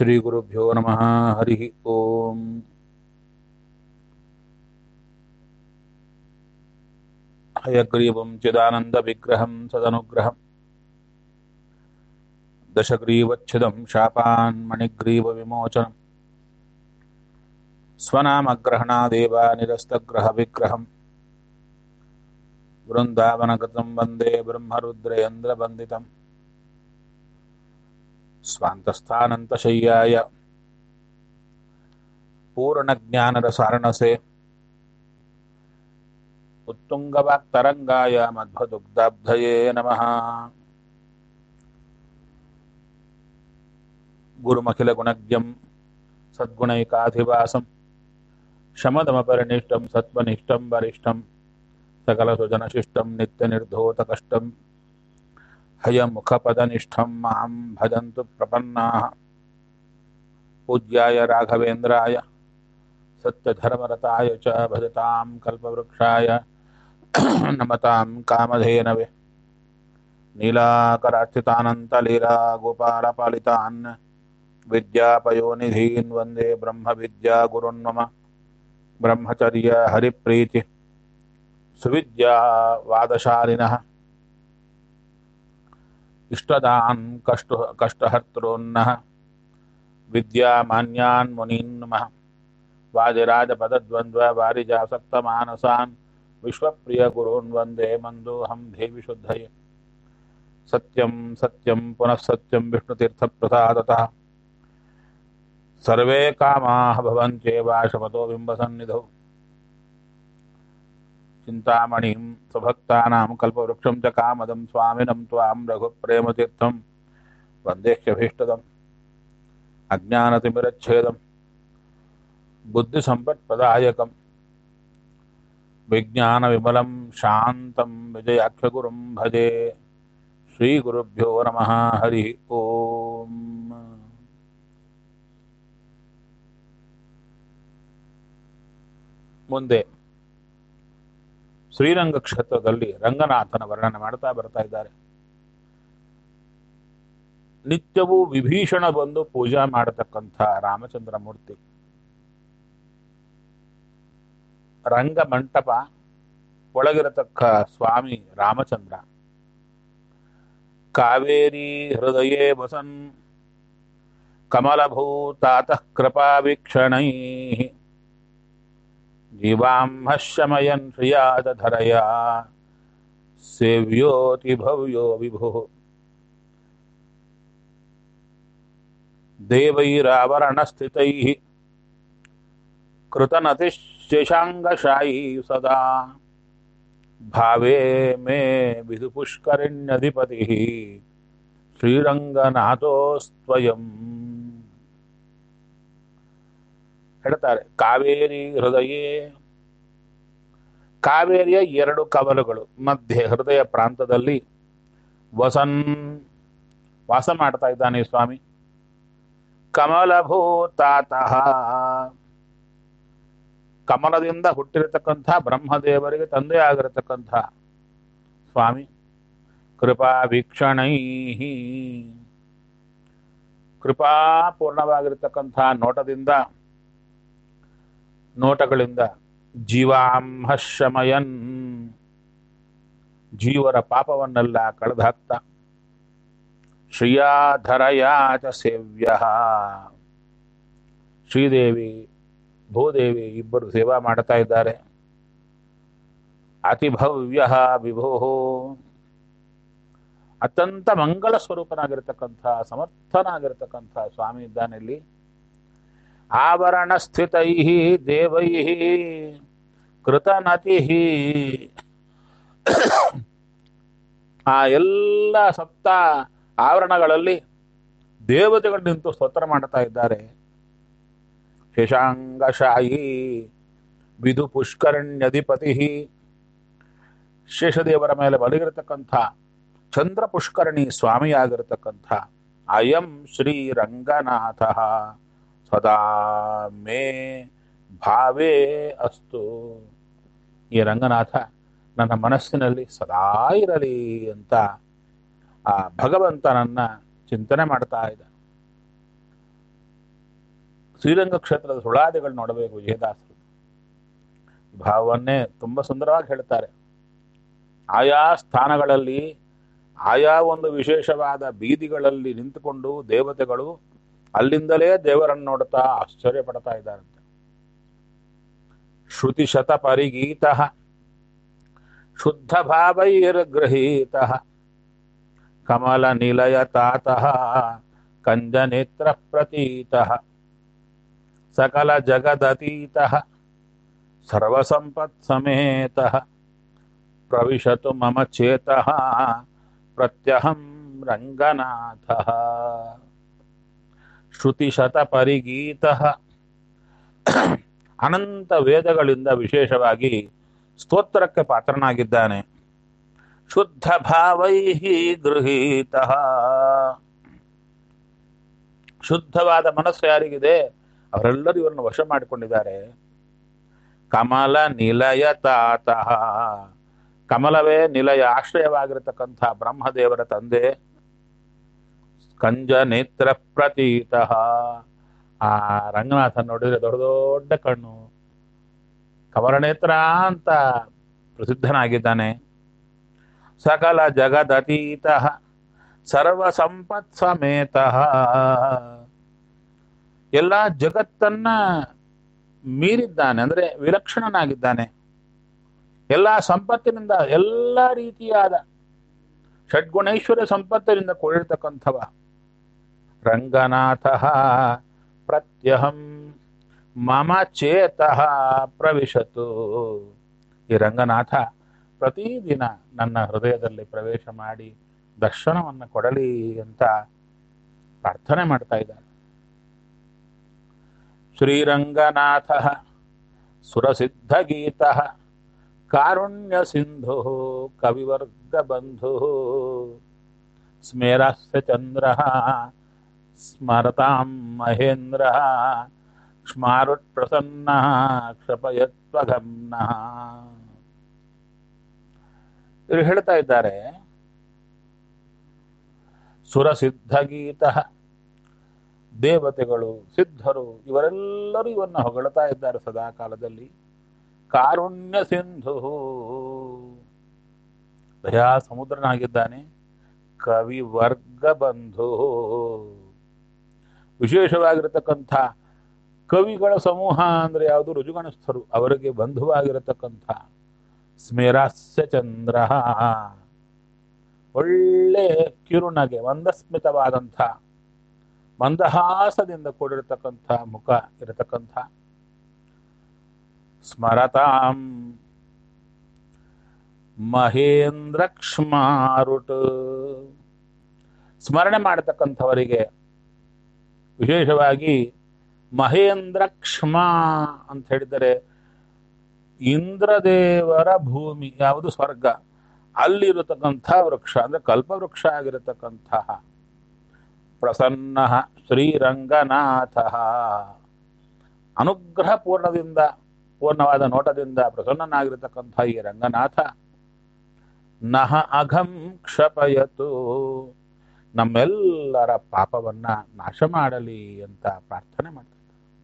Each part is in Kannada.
ಶ್ರೀಗುರುಭ್ಯೋ ನಮಃ ಹರಿ ಓಂ ಹಯಗ್ರೀವಂ ಚಿದಾನಂದವಿಗ್ರಹಂ ಸದನುಗ್ರಹಂ ದಶಗ್ರೀವಚ್ಛಿದಂ ಶಾಪಾನ್ ಮಣಿಗ್ರೀವವಿಮೋಚನಂ ಸ್ವನಾಮಗ್ರಹಣಾದೇವ ನಿರಸ್ತಗ್ರಹವಿಗ್ರಹಂ ವೃಂದಾವನಗತಂ ವಂದೇ ಬ್ರಹ್ಮರುದ್ರೇಂದ್ರವಂದಿತಂ ಸ್ವಾಂತಸ್ಥಾನಂತಶಯ್ಯಾಯ ಪೂರ್ಣಜ್ಞಾನರಸಾರಣಸೆ ಉತ್ತುಂಗವಾಕ್ತರಂಗಾಯ ಮಧ್ವದುಗ್ಧಾಬ್ಧಯೇ ನಮಃ ಗುರುಮಖಿಲಗುಣಜ್ಞಂ ಸದ್ಗುಣೈಕಾಧಿವಾಸಂ ಶಮದಮಪರಿನಿಷ್ಟಂ ಸತ್ವನಿಷ್ಠಂ ವರಿಷ್ಠಂ ಸಕಲಸುಜನಶಿಷ್ಟಂ ನಿತ್ಯನಿರ್ಧೋತಕಷ್ಟಂ ಹಯಮುಖಪದನಿಷ್ಠಂ ಮಾಂ ಭಜಂತು ಪ್ರಪನ್ನಾಃ पूज्याय राघवेन्द्राय सत्यधर्मरताय च भजतां कल्पवृक्षाय नमतां कामधेनवे नीलाकरार्चितानन्तलीला गोपालपालितान् विद्यापयोनिधीन् वन्दे ब्रह्मविद्यागुरुन्मम ब्रह्मचर्य हरिप्रीति सुविद्यावादशालिनः इष्टदान् कष्ट कष्टहर्तॄन्नः विद्यामान्यान् मुनीन् नमः वादिराजपदद्वन्द्ववारिजासक्तमानसान् विश्वप्रियगुरून् वन्दे मन्दोऽहं देवि शुद्धये सत्यं सत्यं पुनः सत्यं विष्णुतीर्थप्रसादतः सर्वे कामाः भवन्त्येव शपथो बिम्बसन्निधौ चिन्तामणिं स्वभक्तानां कल्पवृक्षं च कामदं स्वामिनं त्वां रघुप्रेमतीर्थं वन्देह्यभीष्टदम् अज्ञानतिमिरच्छेदं बुद्धिसम्पत्प्रदायकं विज्ञानविमलं शान्तं विजयाख्यगुरुं भजे श्रीगुरुभ्यो नमः हरिः ओम् ಮುಂದೆ ಶ್ರೀರಂಗ ಕ್ಷೇತ್ರದಲ್ಲಿ ರಂಗನಾಥನ ವರ್ಣನೆ ಮಾಡ್ತಾ ಬರ್ತಾ ಇದ್ದಾರೆ ನಿತ್ಯವೂ ವಿಭೀಷಣ ಬಂದು ಪೂಜಾ ಮಾಡತಕ್ಕಂಥ ರಾಮಚಂದ್ರ ಮೂರ್ತಿ ರಂಗ ಮಂಟಪ ಒಳಗಿರತಕ್ಕ ಸ್ವಾಮಿ ರಾಮಚಂದ್ರ ಕಾವೇರಿ ಹೃದಯೇ ವಸನ್ ಕಮಲಭೂತಾತಃ ಕೃಪಾವೀಕ್ಷಣೈ ಜೀವಾಂಹಶಮಯನ್ ಶ್ರಿಯಾದಧರಯ ಸೇವ್ಯೋತಿ ಭವ್ಯೋ ವಿಭು देवैरावरणस्थितैः कृतनतिशशाङ्गशायी सदा भावे मे विदुपुष्करिण्यधिपतिः ಶ್ರೀರಂಗನಾಥೋಸ್ತ್ವಯಂ ಹೇಳ್ತಾರೆ ಕಾವೇರಿ ಹೃದಯೇ ಕಾವೇರಿಯ ಎರಡು ಕವಲುಗಳು ಮಧ್ಯೆ ಹೃದಯ ಪ್ರಾಂತದಲ್ಲಿ ವಸನ್ ವಾಸ ಮಾಡ್ತಾ ಇದ್ದಾನೆ ಸ್ವಾಮಿ ಕಮಲಭೂತಾತಃ ಕಮಲದಿಂದ ಹುಟ್ಟಿರತಕ್ಕಂಥ ಬ್ರಹ್ಮದೇವರಿಗೆ ತಂದೆ ಆಗಿರತಕ್ಕಂಥ ಸ್ವಾಮಿ ಕೃಪಾ ವೀಕ್ಷಣೈ ಕೃಪಾಪೂರ್ಣವಾಗಿರತಕ್ಕಂಥ ನೋಟದಿಂದ ನೋಟಗಳಿಂದ ಜೀವಾಂಹಶಮಯನ್ ಜೀವರ ಪಾಪವನ್ನೆಲ್ಲ ಕಳೆದಾಕ್ತಾ ಶ್ರಿಯಾಧರಯಾ ಚ ಸೇವ್ಯ ಶ್ರೀದೇವಿ ಭೂದೇವಿ ಇಬ್ಬರು ಸೇವಾ ಮಾಡ್ತಾ ಇದ್ದಾರೆ ಅತಿಭವ್ಯ ವಿಭೋ ಅತ್ಯಂತ ಮಂಗಲ ಸ್ವರೂಪನಾಗಿರ್ತಕ್ಕಂಥ ಸಮರ್ಥನಾಗಿರ್ತಕ್ಕಂಥ ಸ್ವಾಮಿ ಇದ್ದಾನೆ ಇಲ್ಲಿ ಆವರಣ ಸ್ಥಿತೈ ದೇವೈ ಕೃತನತಿ ಆ ಎಲ್ಲ ಸಪ್ತ ಆವರಣಗಳಲ್ಲಿ ದೇವತೆಗಳು ನಿಂತು ಸ್ತೋತ್ರ ಮಾಡ್ತಾ ಇದ್ದಾರೆ ಶಶಾಂಗಶಾಹಿ ವಿಧು ಪುಷ್ಕರಣ್ಯಧಿಪತಿ ಶೇಷದೇವರ ಮೇಲೆ ಬಲಿಗಿರತಕ್ಕಂಥ ಚಂದ್ರ ಪುಷ್ಕರಣಿ ಸ್ವಾಮಿಯಾಗಿರತಕ್ಕಂಥ ಅಯಂ ಶ್ರೀ ರಂಗನಾಥ ಸದಾ ಮೇ ಭಾವೇ ಅಸ್ತು ಈ ರಂಗನಾಥ ನನ್ನ ಮನಸ್ಸಿನಲ್ಲಿ ಸದಾ ಇರಲಿ ಅಂತ ಆ ಭಗವಂತನನ್ನ ಚಿಂತನೆ ಮಾಡ್ತಾ ಇದ್ದ ಶ್ರೀರಂಗ ಕ್ಷೇತ್ರದ ಸುಳಾದಿಗಳು ನೋಡಬೇಕು ವಿಜಯದಾಸರು ಭಾವವನ್ನೇ ತುಂಬಾ ಸುಂದರವಾಗಿ ಹೇಳ್ತಾರೆ ಆಯಾ ಸ್ಥಾನಗಳಲ್ಲಿ ಆಯಾ ಒಂದು ವಿಶೇಷವಾದ ಬೀದಿಗಳಲ್ಲಿ ನಿಂತುಕೊಂಡು ದೇವತೆಗಳು ಅಲ್ಲಿಂದಲೇ ದೇವರನ್ನು ನೋಡ್ತಾ ಆಶ್ಚರ್ಯ ಪಡ್ತಾ ಇದ್ದಾರಂತೆ ಶ್ರುತಿ ಶತ ಪರಿಗೀತ ಶುದ್ಧ ಭಾವೈರ್ಗೃಹೀತ ಕಮಲ ನಿಲಯ ತಾತಃ ಕಂಜನೇತ್ರ ಪ್ರತೀತ ಸಕಲ ಜಗದತೀತ ಸರ್ವಸಂಪತ್ ಸಮೇತ ಪ್ರವಿಶತು ಮಮ ಚೇತಃ ಪ್ರತ್ಯಹಂ ರಂಗನಾಥ ಶ್ರುತಿಶತ ಪರಿಗೀತ ಅನಂತ ವೇದಗಳಿಂದ ವಿಶೇಷವಾಗಿ ಸ್ತೋತ್ರಕ್ಕೆ ಪಾತ್ರನಾಗಿದ್ದಾನೆ ಶುದ್ಧ ಭಾವೈ ಗೃಹೀತ ಶುದ್ಧವಾದ ಮನಸ್ಸು ಯಾರಿಗಿದೆ ಅವರೆಲ್ಲರೂ ಇವರನ್ನು ವಶ ಮಾಡಿಕೊಂಡಿದ್ದಾರೆ ಕಮಲ ನಿಲಯ ತಾತಃ ಕಮಲವೇ ನಿಲಯ ಆಶ್ರಯವಾಗಿರತಕ್ಕಂಥ ಬ್ರಹ್ಮದೇವರ ತಂದೆ ಕಂಜ ನೇತ್ರ ಪ್ರತೀತ ಆ ರಂಗನಾಥ ನೋಡಿದ್ರೆ ದೊಡ್ಡ ದೊಡ್ಡ ಕಣ್ಣು ಕಮಲನೇತ್ರ ಅಂತ ಪ್ರಸಿದ್ಧನಾಗಿದ್ದಾನೆ ಸಕಲ ಜಗದತೀತ ಸರ್ವ ಸಂಪತ್ ಸಮೇತ ಎಲ್ಲ ಜಗತ್ತನ್ನ ಮೀರಿದ್ದಾನೆ ಅಂದ್ರೆ ವಿಲಕ್ಷಣನಾಗಿದ್ದಾನೆ ಎಲ್ಲ ಸಂಪತ್ತಿನಿಂದ ಎಲ್ಲ ರೀತಿಯಾದ ಷಡ್ಗುಣೈಶ್ವರ್ಯ ಸಂಪತ್ತಿನಿಂದ ಕೂಡಿರ್ತಕ್ಕಂಥವ ರಂಗನಾಥ ಪ್ರತ್ಯಹಂ ಮಮ ಚೇತಃ ಪ್ರವಿಶತು ಈ ರಂಗನಾಥ ಪ್ರತಿದಿನ ನನ್ನ ಹೃದಯದಲ್ಲಿ ಪ್ರವೇಶ ಮಾಡಿ ದರ್ಶನವನ್ನು ಕೊಡಲಿ ಅಂತ ಪ್ರಾರ್ಥನೆ ಮಾಡ್ತಾ ಇದ್ದಾರೆ ಶ್ರೀರಂಗನಾಥ ಸುರಸಿದ್ಧಗೀತ ಕಾರುಣ್ಯ ಸಿಂಧು ಕವಿವರ್ಗ ಬಂಧು ಸ್ಮೇರಾಸ್ಯ ಚಂದ್ರ ಸ್ಮರತಾಂ ಮಹೇಂದ್ರ ಸ್ಮಾರುಟ್ ಪ್ರಸನ್ನ ಕ್ಷಪಯತ್ವಗಮ್ನ ಇವರು ಹೇಳ್ತಾ ಇದ್ದಾರೆ ಸುರಸಿದ್ಧಗೀತ ದೇವತೆಗಳು ಸಿದ್ಧರು ಇವರೆಲ್ಲರೂ ಇವನ್ನ ಹೊಗಳ್ತಾ ಇದ್ದಾರೆ ಸದಾ ಕಾಲದಲ್ಲಿ ಕಾರುಣ್ಯ ಸಿಂಧು ದಯಾ ಸಮುದ್ರನಾಗಿದ್ದಾನೆ ಕವಿ ವರ್ಗ ಬಂಧು ವಿಶೇಷವಾಗಿರತಕ್ಕಂಥ ಕವಿಗಳ ಸಮೂಹ ಅಂದ್ರೆ ಯಾವುದು ರುಜುಗಣಸ್ಥರು ಅವರಿಗೆ ಬಂಧುವಾಗಿರತಕ್ಕಂಥ ಸ್ಮೇರಾಸ್ಯ ಚಂದ್ರ ಒಳ್ಳೆ ಕಿರುನಗೆ ಮಂದಸ್ಮಿತವಾದಂಥ ಮಂದಹಾಸದಿಂದ ಕೂಡಿರತಕ್ಕಂಥ ಮುಖ ಇರತಕ್ಕಂಥ ಸ್ಮರತಾಂ ಮಹೇಂದ್ರ ಕ್ಷ್ಮಾರುಟ್ ಸ್ಮರಣೆ ಮಾಡತಕ್ಕಂಥವರಿಗೆ ವಿಶೇಷವಾಗಿ ಮಹೇಂದ್ರ ಕ್ಷಮ ಅಂತ ಹೇಳಿದರೆ ಇಂದ್ರದೇವರ ಭೂಮಿ ಯಾವುದು ಸ್ವರ್ಗ ಅಲ್ಲಿರತಕ್ಕಂಥ ವೃಕ್ಷ ಅಂದ್ರೆ ಕಲ್ಪವೃಕ್ಷ ಆಗಿರತಕ್ಕಂತಹ ಪ್ರಸನ್ನ ಶ್ರೀರಂಗನಾಥ ಅನುಗ್ರಹ ಪೂರ್ಣದಿಂದ ಪೂರ್ಣವಾದ ನೋಟದಿಂದ ಪ್ರಸನ್ನನಾಗಿರತಕ್ಕಂಥ ಈ ರಂಗನಾಥ ನಹ ಅಘಂ ಕ್ಷಪಯತು ನಮ್ಮೆಲ್ಲರ ಪಾಪವನ್ನ ನಾಶ ಮಾಡಲಿ ಅಂತ ಪ್ರಾರ್ಥನೆ ಮಾಡ್ತಾರೆ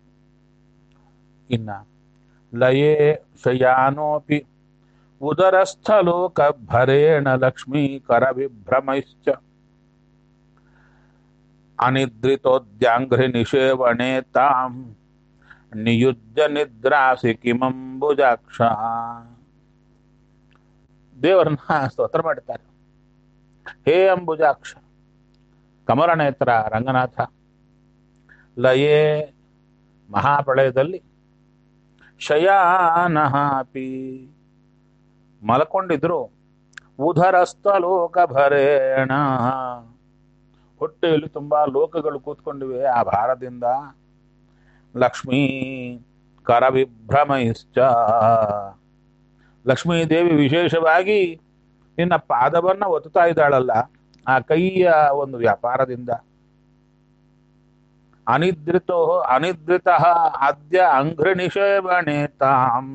ಇನ್ನ ಲಯೇ ಶಯಾನೋಪಿ ಉದರಸ್ಥಲೋಕ ಭರೇಣ ಲಕ್ಷ್ಮೀ ಕರವಿಭ್ರಮೈಶ್ಚ ಅನಿದ್ರಿತೋದ್ಯಾಂಘ್ರಿ ನಿಷೇವಣೆ ತಾಂ ನಿಯುಜ್ಯ ನಿದ್ರಾಸಿ ಕಿಮಂಬುಜಾಕ್ಷ ದೇವರನ್ನ ಸ್ತೋತ್ರ ಮಾಡ್ತಾರೆ ಹೇ ಅಂಬುಜಾಕ್ಷ ಕಮಲನೇತ್ರ ರಂಗನಾಥ ಲಯೇ ಮಹಾಪ್ರಳಯದಲ್ಲಿ ಶಯಾನಹಾಪಿ ಮಲ್ಕೊಂಡಿದ್ರು ಉಧರಸ್ಥ ಲೋಕ ಭರೇಣ ಹೊಟ್ಟೆಯಲ್ಲಿ ತುಂಬಾ ಲೋಕಗಳು ಕೂತ್ಕೊಂಡಿವೆ ಆ ಭಾರದಿಂದ ಲಕ್ಷ್ಮೀ ಕರವಿಭ್ರಮೈಶ್ಚ ಲಕ್ಷ್ಮೀ ದೇವಿ ವಿಶೇಷವಾಗಿ ನಿನ್ನ ಪಾದವನ್ನ ಒತ್ತುತ್ತಾ ಇದ್ದಾಳಲ್ಲ ಆ ಕೈಯ ಒಂದು ವ್ಯಾಪಾರದಿಂದ ಅನಿದ್ರಿತೋ ಅನಿದ್ರಿತ ಅದ್ಯ ಅಂಘ್ರಿ ನಿಷೇವಣೆ ತಾಂ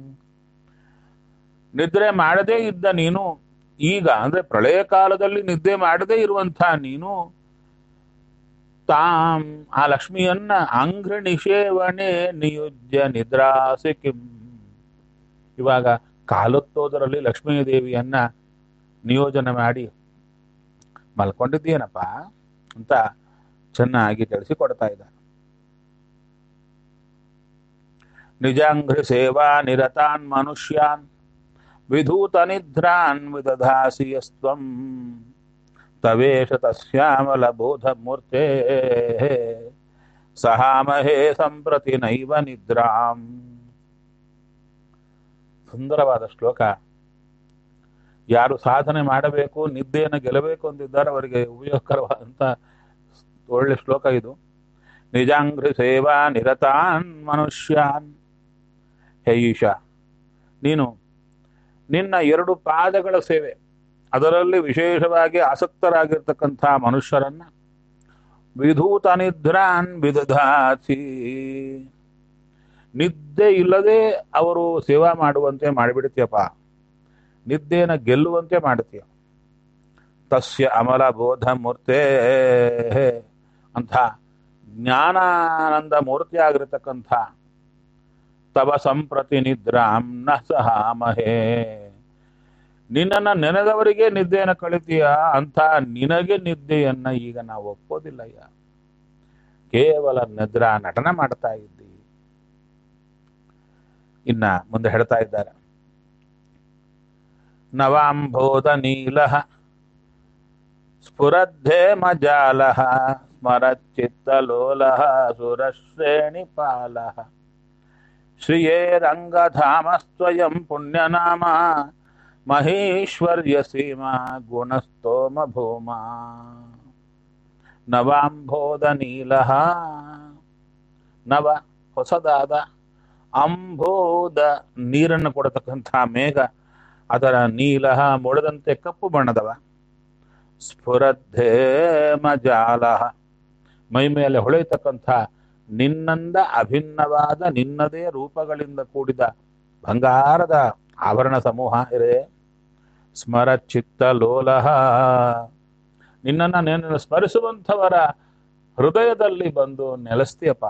ನಿದ್ರೆ ಮಾಡದೇ ಇದ್ದ ನೀನು ಈಗ ಅಂದ್ರೆ ಪ್ರಳಯ ಕಾಲದಲ್ಲಿ ನಿದ್ದೆ ಮಾಡದೇ ಇರುವಂತಹ ನೀನು ತಾಂ ಆ ಲಕ್ಷ್ಮಿಯನ್ನ ಅಂಘ್ರಿ ನಿಷೇವಣೆ ನಿಯುಜ್ಯ ನಿದ್ರಾಸಿ ಕಿಂ ಇವಾಗ ಕಾಲೊತ್ತೋದರಲ್ಲಿ ಲಕ್ಷ್ಮೀ ದೇವಿಯನ್ನ ನಿಯೋಜನೆ ಮಾಡಿ ಮಲ್ಕೊಂಡಿದ್ದೀನಪ್ಪ ಅಂತ ಚೆನ್ನಾಗಿ ತಿಳಿಸಿಕೊಡ್ತಾ ಇದ್ದಾರೆ ನಿಜಾಂಘ್ರಿ ಸೇವಾ ನಿರತಾನ್ ಮನುಷ್ಯಾನ್ ವಿಧೂತ ನಿದ್ರಾನ್ ವಿದಧಾಸಿ ಯಸ್ತ್ವಂ ತವೇಶ ತಸ್ಯಾಮಲ ಬೋಧ ಮೂರ್ತೆ ಸಹಾಮಹೇ ಸಂಪ್ರತಿ ನೈವ ನಿದ್ರಾಂ ಸುಂದರವಾದ ಶ್ಲೋಕ ಯಾರು ಸಾಧನೆ ಮಾಡಬೇಕು ನಿದ್ದೆಯನ್ನು ಗೆಲ್ಲಬೇಕು ಅಂತಿದ್ದಾರೆ ಅವರಿಗೆ ಉಪಯೋಗಕರವಾದಂತ ಒಳ್ಳೆ ಶ್ಲೋಕ ಇದು ನಿಜಾಂಘ್ರಿ ಸೇವಾ ನಿರತಾನ್ ಮನುಷ್ಯಾನ್ ಹೇ ಈಶಾ ನೀನು ನಿನ್ನ ಎರಡು ಪಾದಗಳ ಸೇವೆ ಅದರಲ್ಲಿ ವಿಶೇಷವಾಗಿ ಆಸಕ್ತರಾಗಿರ್ತಕ್ಕಂಥ ಮನುಷ್ಯರನ್ನ ವಿಧೂತ ನಿದ್ರಾನ್ ವಿದಧಾಸಿ ನಿದ್ದೆ ಇಲ್ಲದೆ ಅವರು ಸೇವಾ ಮಾಡುವಂತೆ ಮಾಡಿಬಿಡ್ತೀಯಪ್ಪ ನಿದ್ದೆನ ಗೆಲ್ಲುವಂತೆ ಮಾಡ್ತೀಯ ತಸ್ಯ ಅಮಲ ಬೋಧ ಮೂರ್ತೆ ಅಂಥ ಜ್ಞಾನಾನಂದ ಮೂರ್ತಿ ಆಗಿರತಕ್ಕಂಥ ತವ ಸಂಪ್ರತಿ ನಿದ್ರಾಂ ನ ಸಹಾಮಹೇ ನಿನ್ನನ್ನು ನೆನೆದವರಿಗೆ ನಿದ್ದೆಯನ್ನು ಕಳಿತೀಯ ಅಂತ ನಿನಗೆ ನಿದ್ದೆಯನ್ನ ಈಗ ನಾವು ಒಪ್ಪೋದಿಲ್ಲಯ್ಯ ಕೇವಲ ನಿದ್ರಾ ನಟನ ಮಾಡ್ತಾ ಇದ್ದಿ ಇನ್ನ ಮುಂದೆ ಹೇಳ್ತಾ ಇದ್ದಾರೆ ನವಾಂಬೋಧ ನೀಲ ಸ್ಫುರದ್ಧೇ ಮಜಾಲ ಸ್ಮರಚಿತ್ತಲೋಲ ಸುರಶ್ರೇಣಿಪಾಲ ಶ್ರಿಯೇ ರಂಗಧಾಮಸ್ತ್ವಯಂ ಪುಣ್ಯನಾಮ ಮಹೇಶ್ವರ್ಯ ಸೀಮಾ ಗುಣಸ್ತೋಮ ಭೂಮಾ ನವಾಂಬೋಧ ನೀಲ ನವ ಹೊಸದಾದ ಅಂಬೋದ ನೀರನ್ನು ಕೊಡತಕ್ಕಂಥ ಮೇಘ ಅದರ ನೀಲ ಮೊಳದಂತೆ ಕಪ್ಪು ಬಣ್ಣದವ ಸ್ಫುರದ್ಧೇ ಮಜಾಲ ಮೈ ಮೇಲೆ ಹೊಳೆಯತಕ್ಕಂಥ ನಿನ್ನಂದ ಅಭಿನ್ನವಾದ ನಿನ್ನದೇ ರೂಪಗಳಿಂದ ಕೂಡಿದ ಬಂಗಾರದ ಆಭರಣ ಸಮೂಹ ಇದೆ ಸ್ಮರ ಚಿತ್ತ ಲೋಲಹ ನಿನ್ನನ್ನು ನೀನು ಸ್ಮರಿಸುವಂಥವರ ಹೃದಯದಲ್ಲಿ ಬಂದು ನೆಲೆಸ್ತೀಯಪ್ಪ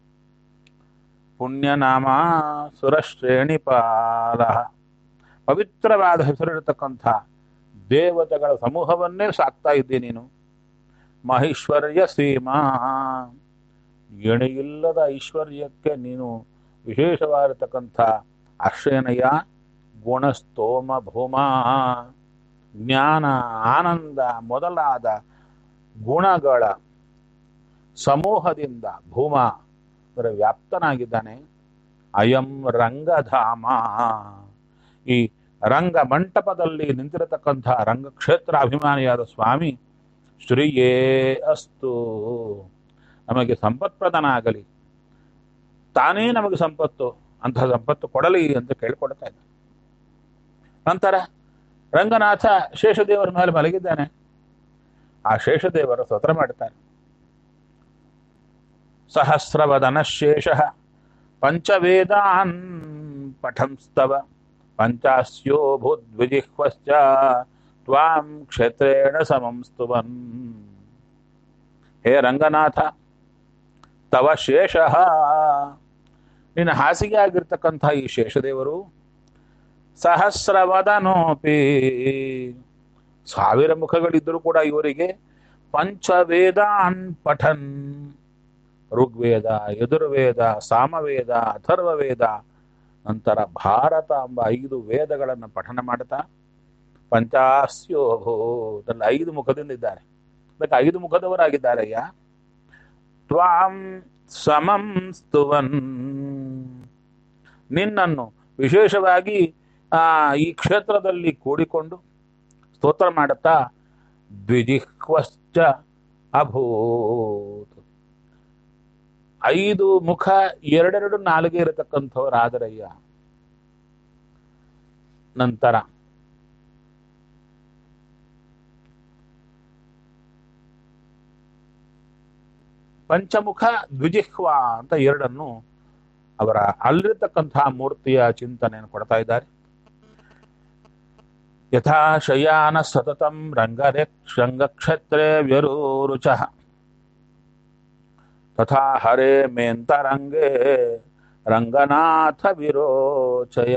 ಪುಣ್ಯನಾಮ ಸುರಶ್ರೇಣಿಪಾಲ ಪವಿತ್ರವಾದ ಹೆಸರಿರತಕ್ಕಂಥ ದೇವತೆಗಳ ಸಮೂಹವನ್ನೇ ಸಾಕ್ತಾ ಇದ್ದಿ ನೀನು ಮಹೇಶ್ವರ್ಯ ಸೀಮಾ ಎಣೆಯಿಲ್ಲದ ಐಶ್ವರ್ಯಕ್ಕೆ ನೀನು ವಿಶೇಷವಾಗಿರತಕ್ಕಂಥ ಆಶ್ರಯನಯ ಗುಣಸ್ತೋಮ ಭೂಮಾ ಜ್ಞಾನ ಆನಂದ ಮೊದಲಾದ ಗುಣಗಳ ಸಮೂಹದಿಂದ ಭೂಮ ಅದರ ವ್ಯಾಪ್ತನಾಗಿದ್ದಾನೆ ಅಯಂ ರಂಗಧಾಮ ಈ ರಂಗ ಮಂಟಪದಲ್ಲಿ ನಿಂತಿರತಕ್ಕಂಥ ರಂಗಕ್ಷೇತ್ರ ಅಭಿಮಾನಿಯಾದ ಸ್ವಾಮಿ ಶ್ರೀಯೇ ಅಸ್ತು ನಮಗೆ ಸಂಪತ್ಪ್ರದಾನ ಆಗಲಿ ತಾನೇ ನಮಗೆ ಸಂಪತ್ತು ಅಂಥ ಸಂಪತ್ತು ಕೊಡಲಿ ಅಂತ ಕೇಳಿಕೊಡ್ತಾ ಇದ್ದ ನಂತರ ರಂಗನಾಥ ಶೇಷದೇವರ ಮೇಲೆ ಮಲಗಿದ್ದಾನೆ ಆ ಶೇಷದೇವರ ಸ್ತೋತ್ರ ಮಾಡ್ತಾರೆ ಸಹಸ್ರವದನ ಶೇಷ ಪಂಚವೇದಾನ್ ಪಠಂಸ್ತವ ಪಂಚಾಸ್ಯೋ ಭೂದ್ವಿಜಿಹ್ವಶ್ಚ ತ್ವಾಂ ಕ್ಷೇತ್ರೇಣ ಸಮಂ ಸ್ತುವನ್ ಹೇ ರಂಗನಾಥ ತವ ಶೇಷ ನಿನ್ನ ಹಾಸಿಗೆ ಆಗಿರ್ತಕ್ಕಂಥ ಈ ಶೇಷದೇವರು ಸಹಸ್ರವದನೋಪಿ ಸಾವಿರ ಮುಖಗಳಿದ್ದರೂ ಕೂಡ ಇವರಿಗೆ ಪಂಚವೇದಾನ್ ಪಠನ್ ಋಗ್ವೇದ ಯದುರ್ವೇದ ಸಾಮವೇದ ಅಥರ್ವವೇದ ನಂತರ ಭಾರತ ಎಂಬ ಐದು ವೇದಗಳನ್ನು ಪಠನ ಮಾಡ್ತಾ ಪಂಚಾಸ್ಯೋಭೂತಲ್ಲಿ ಐದು ಮುಖದಿಂದ ಇದ್ದಾರೆ ಅದಕ್ಕೆ ಐದು ಮುಖದವರಾಗಿದ್ದಾರಯ್ಯ ತ್ವಾಂ ಸಮಂ ಸ್ತುವನ್ ನಿನ್ನನ್ನು ವಿಶೇಷವಾಗಿ ಆ ಈ ಕ್ಷೇತ್ರದಲ್ಲಿ ಕೂಡಿಕೊಂಡು ಸ್ತೋತ್ರ ಮಾಡುತ್ತಾ ದ್ವಿಜಿಹ್ವಶ್ಚ ಅಭೂತ್ ಐದು ಮುಖ ಎರಡೆರಡು ನಾಲಿಗೆ ಇರತಕ್ಕಂಥವರಾದರಯ್ಯ ನಂತರ ಪಂಚಮುಖ ದ್ವಿಜಿಹ್ವ ಅಂತ ಎರಡನ್ನು ಅವರ ಅಲ್ಲಿರತಕ್ಕಂತಹ ಮೂರ್ತಿಯ ಚಿಂತನೆಯನ್ನು ಕೊಡ್ತಾ ಇದ್ದಾರೆ ಯಥಾ ಶಯಾನ ಸತತಂ ರಂಗರೆ ರಂಗಕ್ಷೇತ್ರೇ ವ್ಯರೂರುಚ ತಥಾ ಹರೇ ಮೇಂತರಂಗೆ ರಂಗನಾಥ ವಿರೋಚಯ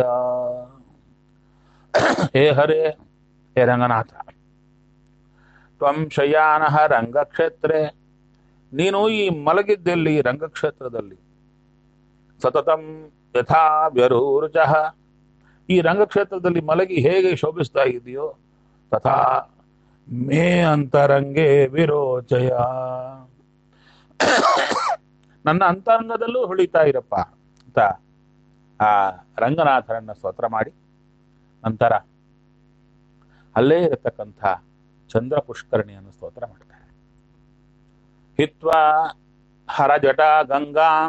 ಹೇ ಹರೇ ಹೇ ರಂಗನಾಥ ತ್ವಂ ಶಯಾನಃ ರಂಗಕ್ಷೇತ್ರೆ ನೀನು ಈ ಮಲಗಿದ್ದಲ್ಲಿ ರಂಗಕ್ಷೇತ್ರದಲ್ಲಿ ಸತತಂ ಯಥಾ ವ್ಯರೂರುಚ ಈ ರಂಗಕ್ಷೇತ್ರದಲ್ಲಿ ಮಲಗಿ ಹೇಗೆ ಶೋಭಿಸ್ತಾ ಇದೆಯೋ ತಥಾ ಮೇ ಅಂತರಂಗೆ ವಿರೋಚಯ ನನ್ನ ಅಂತರಂಗದಲ್ಲೂ ಹೊಳಿತಾ ಇರಪ್ಪ ಅಂತ ಆ ರಂಗನಾಥರನ್ನ ಸ್ತೋತ್ರ ಮಾಡಿ ನಂತರ ಅಲ್ಲೇ ಇರತಕ್ಕಂಥ ಚಂದ್ರ ಪುಷ್ಕರಣಿಯನ್ನು ಸ್ತೋತ್ರ ಮಾಡ್ತಾರೆ ಹಿತ್ವ ಹರಜಟ ಗಂಗಾಂ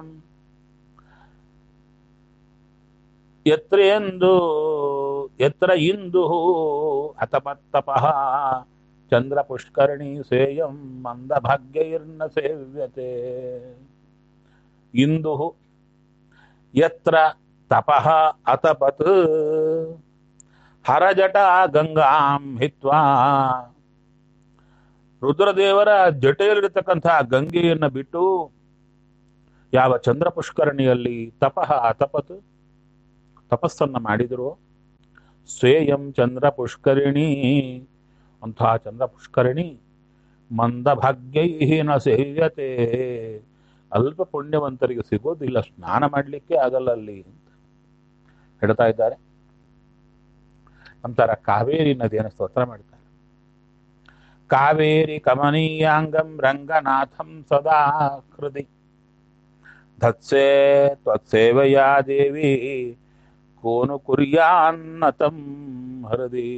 ಯತ್ರೇಂದು ಯತ್ರ ಇಂದು ಹತಮತ್ತಪಃ ಚಂದ್ರ ಪುಷ್ಕರಣಿ ಸೇಯಂ ಮಂದ ಭಾಗ್ಯೈರ್ನ ಸೇವ್ಯತೆ ಇಂದು ಯತ್ರ ತಪಃ ಅತಪತ್ ಹರಜಟ ಗಂಗಾಂ ಹಿತ್ವಾ ರುದ್ರದೇವರ ಜಟೆಯಲ್ಲಿರತಕ್ಕಂತಹ ಗಂಗೆಯನ್ನು ಬಿಟ್ಟು ಯಾವ ಚಂದ್ರ ಪುಷ್ಕರಣಿಯಲ್ಲಿ ತಪಃ ಅತಪತ್ ತಪಸ್ಸನ್ನ ಮಾಡಿದ್ರು ಸ್ವೇಯಂ ಚಂದ್ರ ಪುಷ್ಕರಿಣಿ ಅಂತಹ ಚಂದ್ರ ಪುಷ್ಕರಿಣಿ ಮಂದ ಭಾಗ್ಯೈಹೀನ ಸೇವ್ಯತೆ ಅಲ್ಪ ಪುಣ್ಯವಂತರಿಗೆ ಸಿಗೋದಿಲ್ಲ ಸ್ನಾನ ಮಾಡಲಿಕ್ಕೆ ಆಗಲ್ಲ ಅಲ್ಲಿ ಅಂತ ಹೇಳ್ತಾ ಇದ್ದಾರೆ ನಂತರ ಕಾವೇರಿ ನದಿಯನ್ನು ಸ್ತೋತ್ರ ಮಾಡ್ತಾರೆ ಕಾವೇರಿ ಕಮನೀಯಾಂಗಂ ರಂಗನಾಥಂ ಸದಾ ಹೃದಿ ಧತ್ಸೆ ತ್ವತ್ಸೇವಯಾ ದೇವಿ ಕೋನು ಕುರ್ಯಾನ್ನತಂ ಹೃದಿ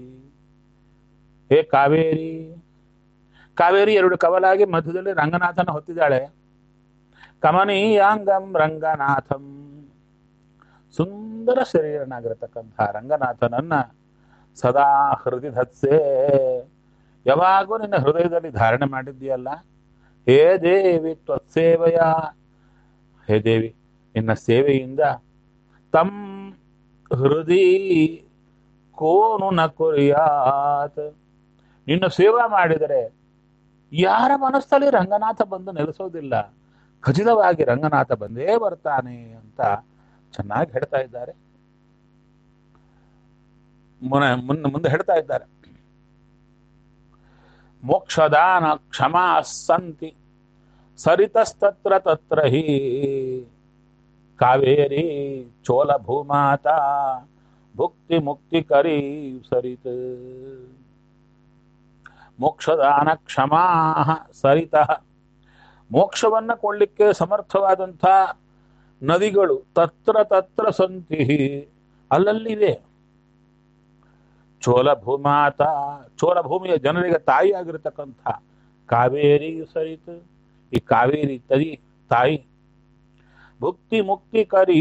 ಹೇ ಕಾವೇರಿ ಕಾವೇರಿ ಎರಡು ಕವಲಾಗಿ ಮಧ್ಯದಲ್ಲಿ ರಂಗನಾಥನ ಹೊತ್ತಿದ್ದಾಳೆ ಕಮನೀಯಾಂಗಂ ರಂಗನಾಥಂ ಸುಂದರ ಶರೀರನಾಗಿರತಕ್ಕಂಥ ರಂಗನಾಥನನ್ನ ಸದಾ ಹೃದಯ ಧತ್ಸೆ ಯಾವಾಗೂ ನಿನ್ನ ಹೃದಯದಲ್ಲಿ ಧಾರಣೆ ಮಾಡಿದ್ದೀಯಲ್ಲ ಹೇ ದೇವಿ ತ್ವತ್ಸೇವೆಯ ಹೇ ದೇವಿ ನಿನ್ನ ಸೇವೆಯಿಂದ ತಂ ಹೃದಯ ಕೋನು ನ ಕುರಿಯಾತ್ ನಿನ್ನ ಸೇವಾ ಮಾಡಿದರೆ ಯಾರ ಮನಸ್ಸಲ್ಲಿ ರಂಗನಾಥ ಬಂದು ನೆಲೆಸೋದಿಲ್ಲ ಖಚಿತವಾಗಿ ರಂಗನಾಥ ಬಂದೇ ಬರ್ತಾನೆ ಅಂತ ಚೆನ್ನಾಗಿ ಹೇಳ್ತಾ ಇದ್ದಾರೆ ಮುನ್ನ ಮುನ್ನ ಮುಂದೆ ಹೇಳ್ತಾ ಇದ್ದಾರೆ ಮೋಕ್ಷದಾನ ಕ್ಷಮಾ ಸಂತಿ ಸರಿತಸ್ತತ್ರ ತತ್ರ ಹಿ ಕಾವೇರಿ ಚೋಲ ಭೂಮಾತ ಭುಕ್ತಿ ಮುಕ್ತಿ ಕರಿ ಸರಿತ ಮೋಕ್ಷದಾನ ಕ್ಷಮಾ ಸರಿತ ಮೋಕ್ಷವನ್ನ ಕೊಡ್ಲಿಕ್ಕೆ ಸಮರ್ಥವಾದಂಥ ನದಿಗಳು ತತ್ರ ತತ್ರ ಸಂತಿ ಅಲ್ಲಲ್ಲಿವೆ ಚೋಲ ಭೂಮಾತ ಚೋಲ ಭೂಮಿಯ ಜನರಿಗೆ ತಾಯಿ ಆಗಿರತಕ್ಕಂಥ ಕಾವೇರಿ ಸರಿತ ಈ ಕಾವೇರಿ ತರಿ ತಾಯಿ ಭುಕ್ತಿ ಮುಕ್ತಿ ಕರಿ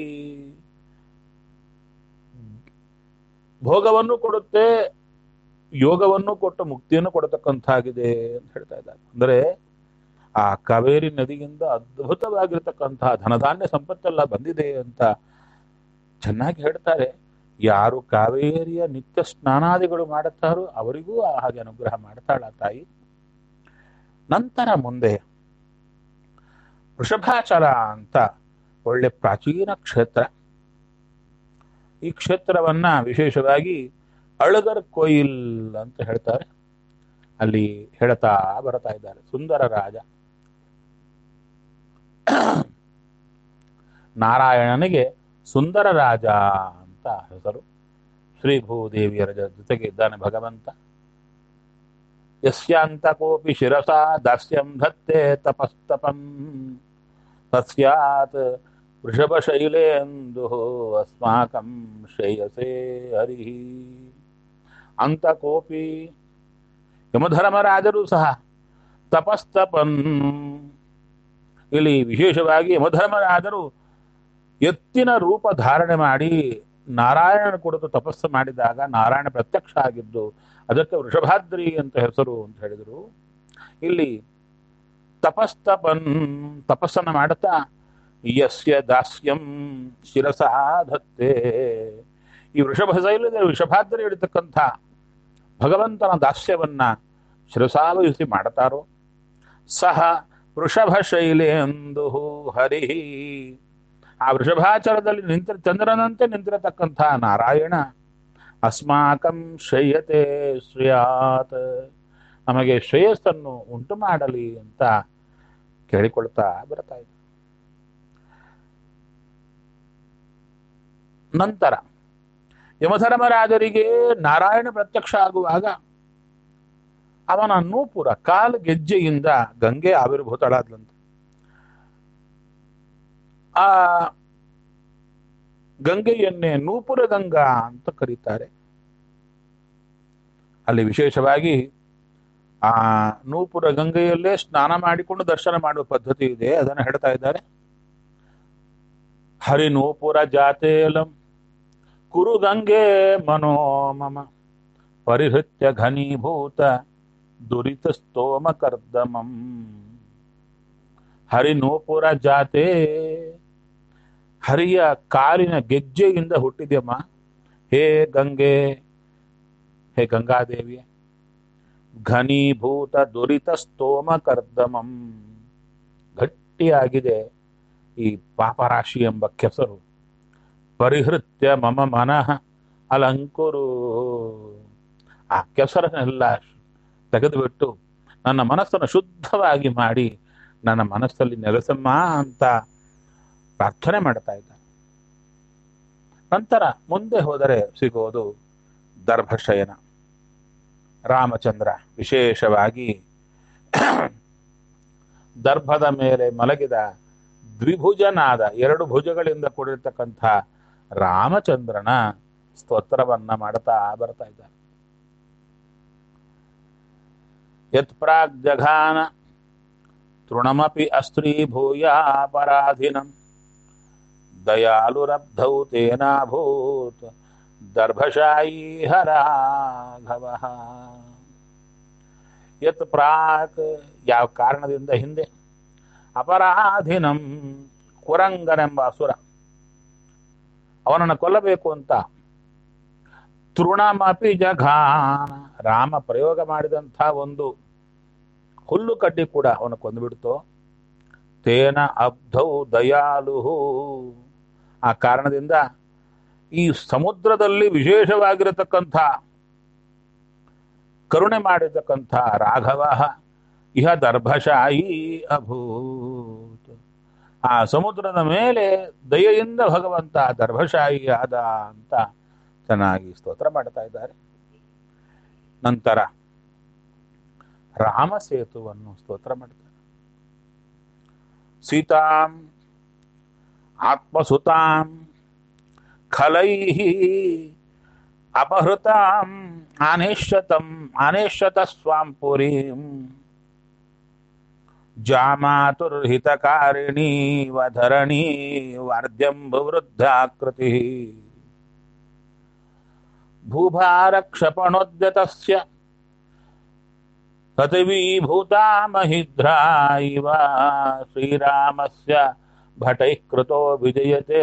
ಭೋಗವನ್ನು ಕೊಡುತ್ತೆ ಯೋಗವನ್ನು ಕೊಟ್ಟು ಮುಕ್ತಿಯನ್ನು ಕೊಡತಕ್ಕಂತಾಗಿದೆ ಅಂತ ಹೇಳ್ತಾ ಇದ್ದಾರೆ ಅಂದರೆ ಆ ಕಾವೇರಿ ನದಿಯಿಂದ ಅದ್ಭುತವಾಗಿರ್ತಕ್ಕಂತಹ ಧನಧಾನ್ಯ ಸಂಪತ್ತೆಲ್ಲ ಬಂದಿದೆ ಅಂತ ಚೆನ್ನಾಗಿ ಹೇಳ್ತಾರೆ ಯಾರು ಕಾವೇರಿಯ ನಿತ್ಯ ಸ್ನಾನಾದಿಗಳು ಮಾಡುತ್ತಾರೋ ಅವರಿಗೂ ಹಾಗೆ ಅನುಗ್ರಹ ಮಾಡ್ತಾಳ ತಾಯಿ ನಂತರ ಮುಂದೆ ವೃಷಭಾಚಲ ಅಂತ ಒಳ್ಳೆ ಪ್ರಾಚೀನ ಕ್ಷೇತ್ರ ಈ ಕ್ಷೇತ್ರವನ್ನ ವಿಶೇಷವಾಗಿ ಅಳಗರ್ ಕೊಯಿಲ್ ಅಂತ ಹೇಳ್ತಾರೆ ಅಲ್ಲಿ ಹೇಳ್ತಾ ಬರ್ತಾ ಇದ್ದಾರೆ ಸುಂದರ ರಾಜ ನಾರಾಯಣನಿಗೆ ಸುಂದರ ರಾಜ ಅಂತ ಹೆಸರು ಶ್ರೀ ಭೂದೇವಿಯರ ಜೊತೆಗೆ ಇದ್ದಾನೆ ಭಗವಂತ ಯಸ್ಯಾಂತ ಕೋಪಿ ಶಿರಸ ದಾಸ್ಯಂ ಧತ್ತೆ ತಪಸ್ತಪಂ ತಸ್ಯಾತ್ ವೃಷಭಶೈಲೇಂದು ಅಸ್ಮಾಕಂ ಶ್ರೇಯಸೇ ಹರಿ ಅಂತ ಕೋಪಿ ಯಮಧರ್ಮರಾಜರು ಸಹ ತಪಸ್ತಪನ್ ಇಲ್ಲಿ ವಿಶೇಷವಾಗಿ ಯಮಧರ್ಮರಾಜರು ಎತ್ತಿನ ರೂಪ ಧಾರಣೆ ಮಾಡಿ ನಾರಾಯಣನ ಕುರಿತು ತಪಸ್ಸು ಮಾಡಿದಾಗ ನಾರಾಯಣ ಪ್ರತ್ಯಕ್ಷ ಆಗಿದ್ದು ಅದಕ್ಕೆ ವೃಷಭಾದ್ರಿ ಅಂತ ಹೆಸರು ಅಂತ ಹೇಳಿದರು ಇಲ್ಲಿ ತಪಸ್ತಪನ್ ತಪಸ್ಸನ್ನು ಮಾಡುತ್ತಾ ಯಸ್ಯ ದಾಸ್ಯಂ ಶಿರಸ ಧತ್ತೆ ಈ ವೃಷಭ ಶೈಲದ ವೃಷಭಾದ್ರಿ ಹಿಡಿತಕ್ಕಂಥ ಭಗವಂತನ ದಾಸ್ಯವನ್ನ ಶಿರಸಾವಹಿಸಿ ಮಾಡ್ತಾರೋ ಸಹ ವೃಷಭ ಶೈಲೇಂದು ಹರಿ ಆ ವೃಷಭಾಚಲದಲ್ಲಿ ನಿಂತ ಚಂದ್ರನಂತೆ ನಿಂತಿರತಕ್ಕಂಥ ನಾರಾಯಣ ಅಸ್ಮಾಕಂ ಶ್ರೇಯತೆ ಶ್ರೇಯಾತ್ ನಮಗೆ ಶ್ರೇಯಸ್ಸನ್ನು ಉಂಟು ಮಾಡಲಿ ಅಂತ ಕೇಳಿಕೊಳ್ತಾ ಬರ್ತಾ ಇದೆ ನಂತರ ಯಮಧರ್ಮರಾಜರಿಗೆ ನಾರಾಯಣ ಪ್ರತ್ಯಕ್ಷ ಆಗುವಾಗ ಅವನ ನೂಪುರ ಕಾಲು ಗೆಜ್ಜೆಯಿಂದ ಗಂಗೆ ಆವಿರ್ಭೂತಳಾದ್ಲಂತೆ ಆ ಗಂಗೆಯನ್ನೇ ನೂಪುರ ಗಂಗಾ ಅಂತ ಕರೀತಾರೆ ಅಲ್ಲಿ ವಿಶೇಷವಾಗಿ ಆ ನೂಪುರ ಗಂಗೆಯಲ್ಲೇ ಸ್ನಾನ ಮಾಡಿಕೊಂಡು ದರ್ಶನ ಮಾಡುವ ಪದ್ಧತಿ ಇದೆ ಅದನ್ನು ಹೇಳ್ತಾ ಇದ್ದಾರೆ ಹರಿ ನೂಪುರ ಜಾತೇಲಂ ಕುರು ಗಂಗೆ ಮನೋಮಮ ಪರಿಹೃತ್ಯ ಘನೀಭೂತ ದುರಿತ ಸ್ತೋಮ ಕರ್ದಮಂ ಹರಿ ನೂಪುರ ಜಾತೆ ಹರಿಯ ಕಾಲಿನ ಗೆಜ್ಜೆಯಿಂದ ಹುಟ್ಟಿದ್ಯಮ್ಮ ಹೇ ಗಂಗೆ ಹೇ ಗಂಗಾದೇವಿ ಘನೀಭೂತ ದುರಿತ ಸ್ತೋಮ ಕರ್ದಮಂ ಗಟ್ಟಿಯಾಗಿದೆ ಈ ಪಾಪರಾಶಿ ಎಂಬ ಕೆಸರು ಪರಿಹೃತ್ಯ ಮಮ ಮನಃ ಅಲಂಕುರು ಆ ಕೆಸರನ್ನೆಲ್ಲ ತೆಗೆದುಬಿಟ್ಟು ನನ್ನ ಮನಸ್ಸನ್ನು ಶುದ್ಧವಾಗಿ ಮಾಡಿ ನನ್ನ ಮನಸ್ಸಲ್ಲಿ ನೆಲೆಸಮ್ಮ ಅಂತ ಪ್ರಾರ್ಥನೆ ಮಾಡ್ತಾ ಇದ್ದಾನೆ ನಂತರ ಮುಂದೆ ಹೋದರೆ ಸಿಗೋದು ದರ್ಭಶಯನ ರಾಮಚಂದ್ರ ವಿಶೇಷವಾಗಿ ದರ್ಭದ ಮೇಲೆ ಮಲಗಿದ ದ್ವಿಭುಜನಾದ ಎರಡು ಭುಜಗಳಿಂದ ಕೂಡಿರ್ತಕ್ಕಂಥ ರಾಮಚಂದ್ರನ ಸ್ತೋತ್ರವನ್ನ ಮಾಡ್ತಾ ಬರ್ತಾ ಇದ್ದಾರೆ ಯತ್ ಪ್ರಾಗ್ ಜಘಾನ ತೃಣಮಪಿ ಅಸ್ತ್ರೀಭೂಯಾಪರಾಧಿನಂ ದಯಾಲುರಬ್ಧೌ ತೇನಾಭೂತ್ ದರ್ಭಶಾಯಿ ಹರಾಘವ ಯತ್ ಪ್ರಾಕ್ ಯಾವ ಕಾರಣದಿಂದ ಹಿಂದೆ ಅಪರಾಧಿನಂ ಕುರಂಗನೆಂಬ ಅಸುರ ಅವನನ್ನು ಕೊಲ್ಲಬೇಕು ಅಂತ ತೃಣಮಪಿ ಜಘಾನ ರಾಮ ಪ್ರಯೋಗ ಮಾಡಿದಂಥ ಒಂದು ಹುಲ್ಲು ಕಡ್ಡಿ ಕೂಡ ಅವನು ಕೊಂದುಬಿಡ್ತು ತೇನ ಅಬ್ಧೌ ದಯಾಲು ಆ ಕಾರಣದಿಂದ ಈ ಸಮುದ್ರದಲ್ಲಿ ವಿಶೇಷವಾಗಿರತಕ್ಕಂಥ ಕರುಣೆ ಮಾಡಿರ್ತಕ್ಕಂಥ ರಾಘವ ಇಹ ದರ್ಭಶಾಯಿ ಅಭೂತ್ ಆ ಸಮುದ್ರದ ಮೇಲೆ ದಯೆಯಿಂದ ಭಗವಂತ ದರ್ಭಶಾಯಿ ಆದ ಅಂತ ಚೆನ್ನಾಗಿ ಸ್ತೋತ್ರ ಮಾಡ್ತಾ ಇದ್ದಾರೆ ನಂತರ ರಾಮ ಸೇತುವನ್ನು ಸ್ತೋತ್ರ ಮಾಡ್ತಾರೆ ಸೀತಾಂ ಆತ್ಮಸುತಾಂ ಖಲೈ ಅಪಹೃತಾಂ ಆನೇಶ್ಯತಂ ಆನೇಶ್ಯತ ಸ್ವಾಂ ಪುರೀಂ ಜಾಮಾತುರ್ಹಿತಕಾರಿಣೀ ವಧರಣೀ ವಾರ್ಧ್ಯಂಬುವೃದ್ಧಾಕೃತಿ ಭೂಭಾರಕ್ಷಪಣೋದ್ಯತಸ್ಯ ಪೃಥಿವೀಭೂತಾ ಮಹಿದ್ರಾ ಇವ ಶ್ರೀರಾಮಸ್ಯ ಭಟೈಃ ಕೃತೋ ವಿಜಯತೆ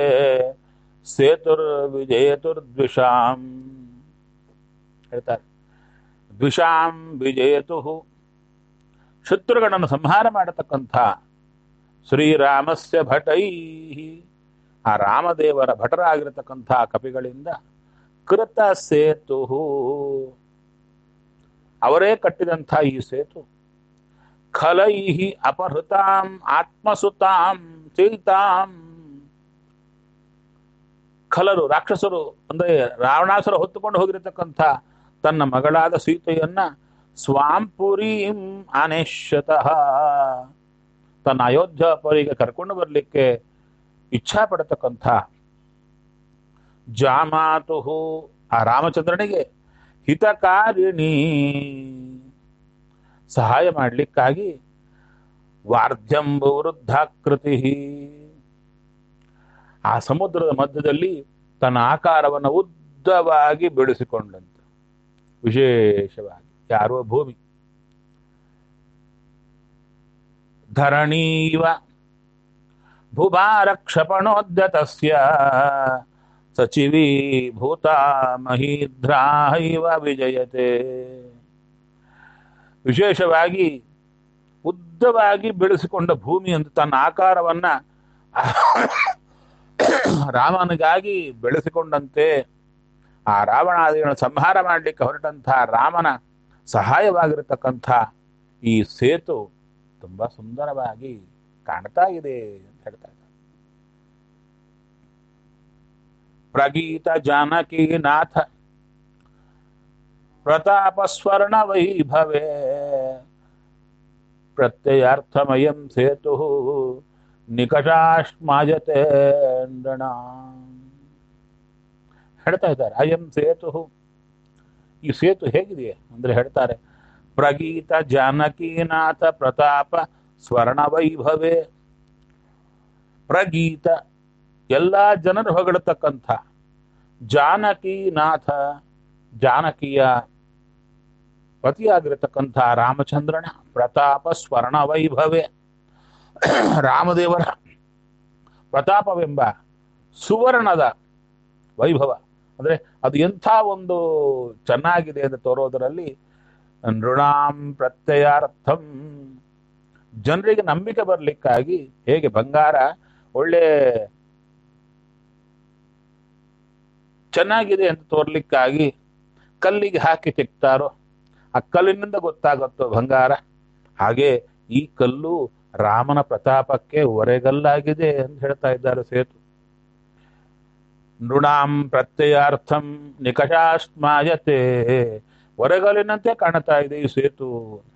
ಸೇತುರ್ವಿಜಯತುರ್ದ್ವಿಷಾಂ ಹೇಳ್ತಾರೆ ದ್ವಿಷಾಂ ವಿಜಯತು ಶತ್ರುಗಳನ್ನು ಸಂಹಾರ ಮಾಡತಕ್ಕಂಥ ಶ್ರೀರಾಮಸ್ಯ ಭಟೈ ಆ ರಾಮದೇವರ ಭಟರಾಗಿರತಕ್ಕಂಥ ಕಪಿಗಳಿಂದ ಕೃತ ಸೇತು ಅವರೇ ಕಟ್ಟಿದಂಥ ಈ ಸೇತು ಖಲೈಹಿ ಅಪಹೃತಾಂ ಆತ್ಮಸುತಾಂ ಸೀತಾಂ ಖಲರು ರಾಕ್ಷಸರು ಅಂದ್ರೆ ರಾವಣಾಸುರ ಹೊತ್ತುಕೊಂಡು ಹೋಗಿರತಕ್ಕಂಥ ತನ್ನ ಮಗಳಾದ ಸೀತೆಯನ್ನ ಸ್ವಾಂಪುರೀಂ ಅನೇಶ್ಯತಃ ತನ್ನ ಅಯೋಧ್ಯಾಪುರಿಗೆ ಕರ್ಕೊಂಡು ಬರಲಿಕ್ಕೆ ಇಚ್ಛಾ ಪಡತಕ್ಕಂಥ ಜಾಮಾತು ಆ ರಾಮಚಂದ್ರನಿಗೆ ಹಿತಕಾರಿಣಿ ಸಹಾಯ ಮಾಡಲಿಕ್ಕಾಗಿ ವಾರ್ಧ್ಯಂಬ ವೃದ್ಧಾಕೃತಿ ಆ ಸಮುದ್ರದ ಮಧ್ಯದಲ್ಲಿ ತನ್ನ ಆಕಾರವನ್ನು ಉದ್ದವಾಗಿ ಬೆಳೆಸಿಕೊಂಡಂತ ವಿಶೇಷವಾಗಿ ಯಾರೋ ಭೂಮಿ ಧರಣೀವ ಭೂಭಾರಕ್ಷಪಣೋದ್ಯತಸ್ಯ ಸಚಿವೀ ಭೂತ ಮಹೀಧ್ರಾಹೈವ ವಿಜಯತೆ ವಿಶೇಷವಾಗಿ ಉದ್ದ ಉದ್ದವಾಗಿ ಬೆಳೆಸಿಕೊಂಡ ಭೂಮಿ ಅಂತ ತನ್ನ ಆಕಾರವನ್ನ ರಾಮನಿಗಾಗಿ ಬೆಳೆಸಿಕೊಂಡಂತೆ ಆ ರಾವಣಾದಿಗಳನ್ನು ಸಂಹಾರ ಮಾಡಲಿಕ್ಕೆ ಹೊರಟಂತಹ ರಾಮನ ಸಹಾಯವಾಗಿರತಕ್ಕಂಥ ಈ ಸೇತು ತುಂಬಾ ಸುಂದರವಾಗಿ ಕಾಣ್ತಾ ಇದೆ ಅಂತ ಹೇಳ್ತಾ ಇದ್ದಾರೆ ಪ್ರಗೀತ ಜಾನಕಿ ನಾಥ ಪ್ರತಾಪ ಸ್ವರ್ಣ ವೈಭವೇ ಪ್ರತ್ಯಯಾರ್ಥಮಯಂ ಸೇತು ನಿಕಟಾಶ್ಮಾಯತೆ ನೃಣ ಹೇಳ್ತಾ ಇದ್ದಾರೆ ಅಯಂ ಸೇತು ಈ ಸೇತು ಹೇಗಿದೆ ಅಂದ್ರೆ ಹೇಳ್ತಾರೆ ಪ್ರಗೀತ ಜಾನಕೀನಾಥ ಪ್ರತಾಪ ಸ್ವರ್ಣ ವೈಭವೇ ಪ್ರಗೀತ ಎಲ್ಲ ಜನರು ಹೊಗಳತಕ್ಕಂಥ ಜಾನಕೀನಾಥ ಜಾನಕಿಯ ಪತಿಯಾಗಿರತಕ್ಕಂಥ ರಾಮಚಂದ್ರನ ಪ್ರತಾಪ ಸ್ವರ್ಣ ವೈಭವೇ ರಾಮದೇವರ ಪ್ರತಾಪವೆಂಬ ಸುವರ್ಣದ ವೈಭವ ಅಂದ್ರೆ ಅದು ಎಂಥ ಒಂದು ಚೆನ್ನಾಗಿದೆ ಅಂತ ತೋರೋದರಲ್ಲಿ ನೃಣಾಂ ಪ್ರತ್ಯಯಾರ್ಥಂ ಜನರಿಗೆ ನಂಬಿಕೆ ಬರಲಿಕ್ಕಾಗಿ ಹೇಗೆ ಬಂಗಾರ ಒಳ್ಳೆ ಚೆನ್ನಾಗಿದೆ ಅಂತ ತೋರ್ಲಿಕ್ಕಾಗಿ ಕಲ್ಲಿಗೆ ಹಾಕಿ ತೆಗ್ತಾರೋ ಆ ಕಲ್ಲಿನಿಂದ ಗೊತ್ತಾಗುತ್ತೋ ಬಂಗಾರ ಹಾಗೆ ಈ ಕಲ್ಲು ರಾಮನ ಪ್ರತಾಪಕ್ಕೆ ಒರೆಗಲ್ಲಾಗಿದೆ ಅಂತ ಹೇಳ್ತಾ ಇದ್ದಾರೆ ಸೇತು ನೃಣಾಂ ಪ್ರತ್ಯಯಾರ್ಥಂ ನಿಕಟಾಸ್ಮಾಯತೆ ಒರೆಗಲಿನಂತೆ ಕಾಣ್ತಾ ಇದೆ ಈ ಸೇತು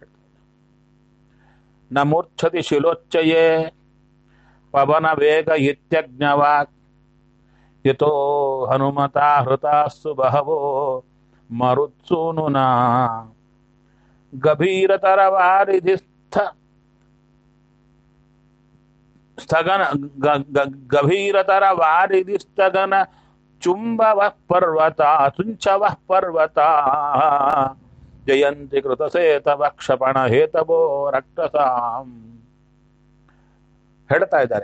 ನ ಮೂರ್ಛತಿ ಶಿಲೋಚ್ಚಯೇ ಪವನ ವೇಗ ಇತ್ಯಜ್ಞವಾಕ್ ಯತೋ ಹನುಮತಾ ಹೃತಾಸ್ಸು ಬಹವೋ ಮರುತ್ಸೂನುನಾ ಗಭೀರತರ ವಾರಿಧಿಸ್ಥ ಸ್ಥಗನ ಗ- ಗ- ಗಭೀರತರ ವಾರಿಧಿ ಸ್ಥಗನ ಚುಂಬವ ಪರ್ವತ ಚುಂಚವ ಪರ್ವತ ಜಯಂತಿ ಕೃತಸೇತವ ಕ್ಷಪಣ ಹೇತವೋ ರಕ್ತಸಾಂ ಹೇಳ್ತಾ ಇದ್ದಾರೆ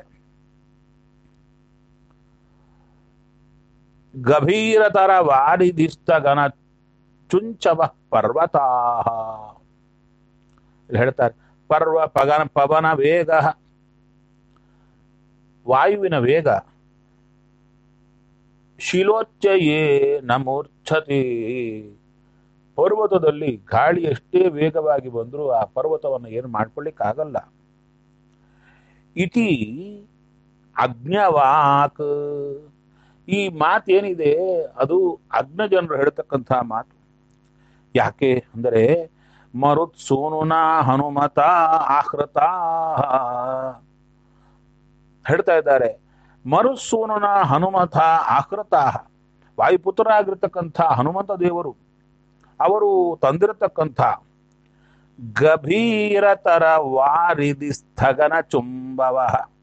ಗಭೀರತರ ವಾರಿಧಿಸ್ತಗನ ಚುಂಚವ ಪರ್ವತ ಹೇಳ್ತಾರೆ ಪರ್ವ ಪಗನ ಪವನ ವೇಗ ವಾಯುವಿನ ವೇಗ ಶಿಲೋಚ್ಚಯೇ ನಮೂರ್ಛತಿ ಪರ್ವತದಲ್ಲಿ ಗಾಳಿ ಎಷ್ಟೇ ವೇಗವಾಗಿ ಬಂದರೂ ಆ ಪರ್ವತವನ್ನು ಏನು ಮಾಡ್ಕೊಳ್ಳಿಕ್ಕಾಗಲ್ಲ ಇತಿ ಅಜ್ಞವಾಕ್ ಈ ಮಾತೇನಿದೆ ಅದು ಅಜ್ಞ ಜನರು ಹೇಳ್ತಕ್ಕಂತಹ ಮಾತು ಯಾಕೆ ಅಂದರೆ ಮರುತ್ ಸೂನುನ ಹನುಮತ ಆಹೃತ ಹೇಳ್ತಾ ಇದ್ದಾರೆ ಮರುಸೂನುನ ಹನುಮತ ಆಹೃತ ವಾಯುಪುತ್ರರಾಗಿರ್ತಕ್ಕಂಥ ಹನುಮಂತ ದೇವರು ಅವರು ತಂದಿರತಕ್ಕಂಥ ಗಭೀರತರ ವಾರಿದಿ ಸ್ಥಗನ ಚುಂಬವ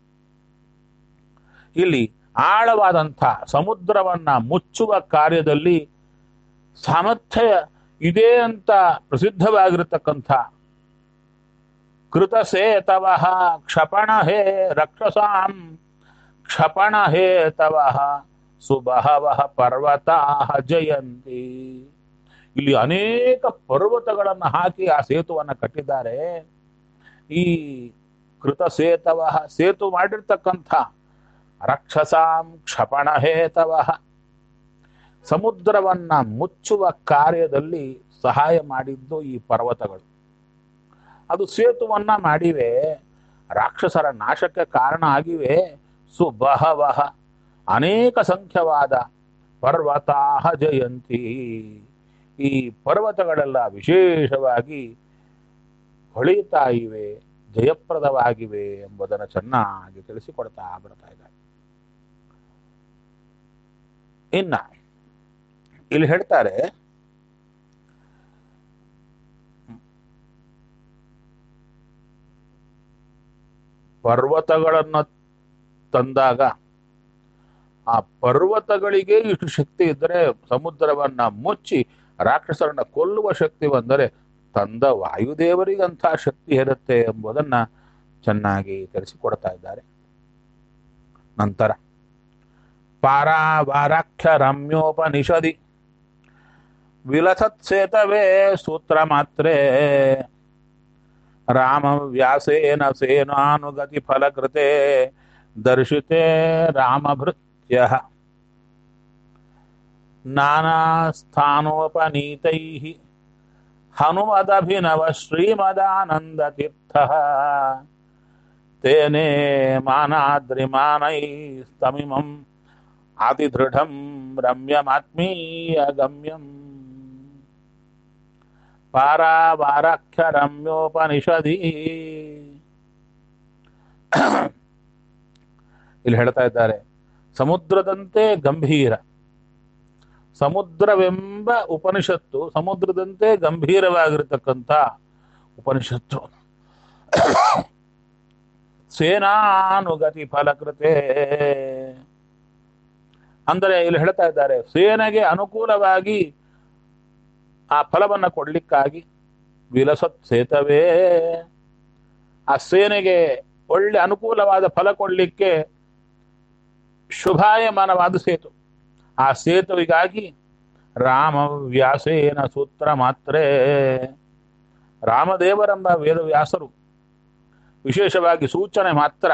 ಇಲ್ಲಿ ಆಳವಾದಂಥ ಸಮುದ್ರವನ್ನ ಮುಚ್ಚುವ ಕಾರ್ಯದಲ್ಲಿ ಸಾಮರ್ಥ್ಯ ಇದೆ ಅಂತ ಪ್ರಸಿದ್ಧವಾಗಿರತಕ್ಕಂಥ ಕೃತಸೇತವ ಕ್ಷಪಣ ಹೇ ರಕ್ಷಸಾಂ ಕ್ಷಪಣ ಹೇತವ ಸುಬಹವ ಪರ್ವತಾ ಜಯಂತಿ ಇಲ್ಲಿ ಅನೇಕ ಪರ್ವತಗಳನ್ನು ಹಾಕಿ ಆ ಸೇತುವನ್ನು ಕಟ್ಟಿದ್ದಾರೆ ಈ ಕೃತ ಸೇತವ ಸೇತು ಮಾಡಿರ್ತಕ್ಕಂಥ ರಕ್ಷಸಾಂ ಕ್ಷಪಣ ಹೇತವ ಸಮುದ್ರವನ್ನ ಮುಚ್ಚುವ ಕಾರ್ಯದಲ್ಲಿ ಸಹಾಯ ಮಾಡಿದ್ದು ಈ ಪರ್ವತಗಳು ಅದು ಸೇತುವನ್ನ ಮಾಡಿವೆ ರಾಕ್ಷಸರ ನಾಶಕ್ಕೆ ಕಾರಣ ಆಗಿವೆ ಸುಬಹವಹ ಅನೇಕ ಸಂಖ್ಯವಾದ ಪರ್ವತಾಹ ಜಯಂತಿ ಈ ಪರ್ವತಗಳೆಲ್ಲ ವಿಶೇಷವಾಗಿ ಹೊಳೆಯುತ್ತಾ ಇವೆ ಜಯಪ್ರದವಾಗಿವೆ ಎಂಬುದನ್ನು ಚೆನ್ನಾಗಿ ತಿಳಿಸಿಕೊಡ್ತಾ ಬರ್ತಾ ಇದ್ದಾರೆ ಇನ್ನ ಇಲ್ಲಿ ಹೇಳ್ತಾರೆ ಪರ್ವತಗಳನ್ನು ತಂದಾಗ ಆ ಪರ್ವತಗಳಿಗೆ ಇಷ್ಟು ಶಕ್ತಿ ಇದ್ದರೆ ಸಮುದ್ರವನ್ನ ಮುಚ್ಚಿ ರಾಕ್ಷಸರನ್ನ ಕೊಲ್ಲುವ ಶಕ್ತಿ ಬಂದರೆ ತಂದ ವಾಯುದೇವರಿಗಂಥ ಶಕ್ತಿ ಇರುತ್ತೆ ಎಂಬುದನ್ನ ಚೆನ್ನಾಗಿ ತಿಳಿಸಿಕೊಡ್ತಾ ಇದ್ದಾರೆ ನಂತರ ಪಾರಾವಾರಾಖ್ಯ ರಮ್ಯೋಪನಿಷದಿ ವಿಲಸತ್ ಸೇತವೇ ಸೂತ್ರ ಮಾತ್ರೇ ರಾಮ ವ್ಯಾಸೇನ ಸೇನಾನುಗತಿ ಫಲಕೃತೆ ದರ್ಶಿತೆ ರಾಮಭೃತ್ಯ ನಾನಾ ಸ್ಥಾನೋಪನೀತೈ ಹನುಮದಭಿನವ ಶ್ರೀಮದಾನಂದ ತೀರ್ಥ ತೇನೇ ಮಾನಾದ್ರಿಮಾನೈಸ್ತಮಿಮಂ ಅತಿದೃಢಂ ರಮ್ಯಮಾತ್ಮೀಯ ಗಮ್ಯಂ ಪಾರಾವಾರಾಖ್ಯ ರಮ್ಯೋಪನಿಷದಿ ಇಲ್ಲಿ ಹೇಳ್ತಾ ಇದ್ದಾರೆ ಸಮುದ್ರದಂತೆ ಗಂಭೀರ ಸಮುದ್ರವೆಂಬ ಉಪನಿಷತ್ತು ಸಮುದ್ರದಂತೆ ಗಂಭೀರವಾಗಿರತಕ್ಕಂಥ ಉಪನಿಷತ್ತು ಸೇನಾನುಗತಿ ಫಲಕೃತೆ ಅಂದರೆ ಇಲ್ಲಿ ಹೇಳ್ತಾ ಇದ್ದಾರೆ ಸೇನೆಗೆ ಅನುಕೂಲವಾಗಿ ಆ ಫಲವನ್ನು ಕೊಡ್ಲಿಕ್ಕಾಗಿ ವಿಲಸತ್ ಸೇತವೇ ಆ ಸೇನೆಗೆ ಒಳ್ಳೆ ಅನುಕೂಲವಾದ ಫಲ ಕೊಡ್ಲಿಕ್ಕೆ ಶುಭಾಯಮಾನವಾದ ಸೇತು ಆ ಸೇತುವಿಗಾಗಿ ರಾಮ ವ್ಯಾಸೇನ ಸೂತ್ರ ಮಾತ್ರೇ ರಾಮದೇವರೆಂಬ ವೇದವ್ಯಾಸರು ವಿಶೇಷವಾಗಿ ಸೂಚನೆ ಮಾತ್ರ